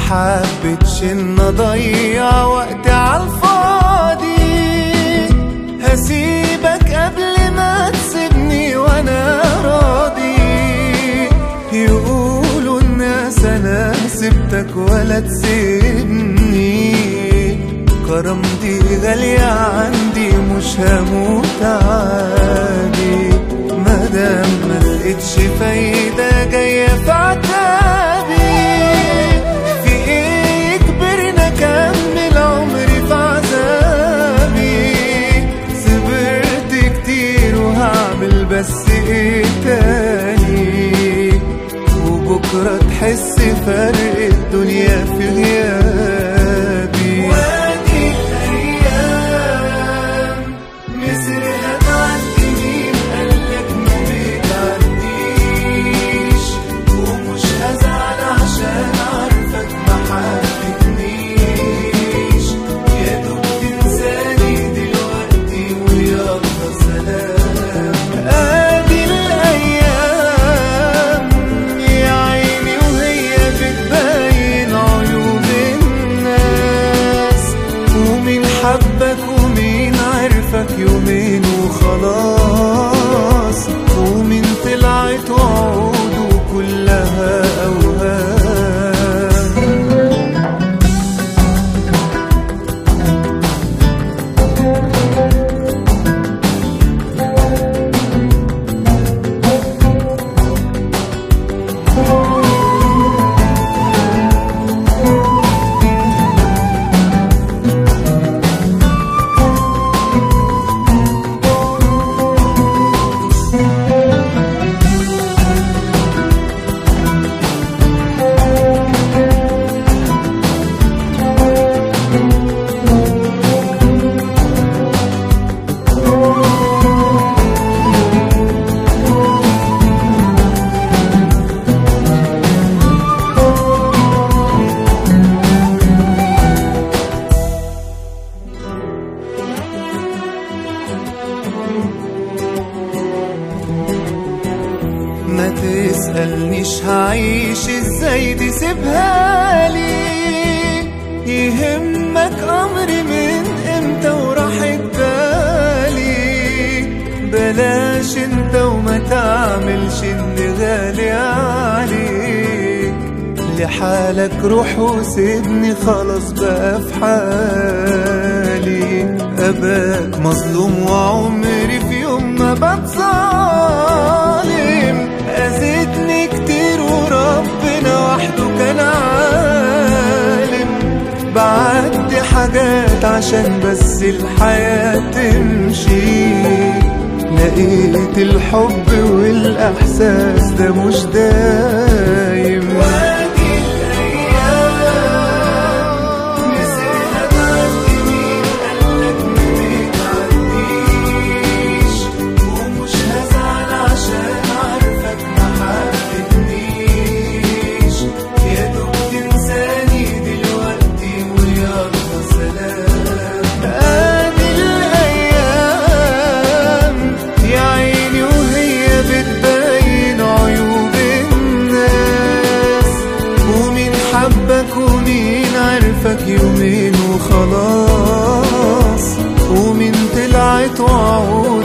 حبتش ان اضيع وقت عالفاضي هسيبك قبل ما تسيبني وانا راضي يقولوا الناس انا سبتك ولا تسيبني كرامتي غالية عندي مش هموت عادي مادام ما لقيتش فايدة جاية في عتابي في ايه كبرنا كمل عمري في عذابي صبرت كتير وهعمل بس ايه تاني وبكرة تحس فرق الدنيا في غيابي وادي الأيام مصرها تعدي مين قالك ما بتعديش ومش هزعل عشان عارفك ما حبتنيش يا دوب تنساني دلوقتي ويلا سلام ادي الايام يا عيني وهي بتبين عيوب الناس ومين حبك ومين عرفك يومين وخلاص ومين طلعت وعوده كلها اوهام ما تسألنيش هعيش ازاي دي سيبها لي يهمك امري من امتى وراحت بالي بلاش انت وما تعملش اني غالي عليك لحالك روح وسيبني خلاص بقى في حالي اباك مظلوم وعمري في يوم ما بتظالم اذيتني كتير وربنا وحده كان عالم بعدي حاجات عشان بس الحياة تمشي لقيت الحب والإحساس ده مش دايم وادي الأيام نسيها تعدي مين قالك ما بتعديش ومش هزعل عشان عارفك ما حبتنيش يا دوب تنساني دلوقتي ويلا سلام ادي الايام يا عيني وهي بتبين عيوب الناس ومين حبك ومين عرفك يومين وخلاص ومين طلعت وعود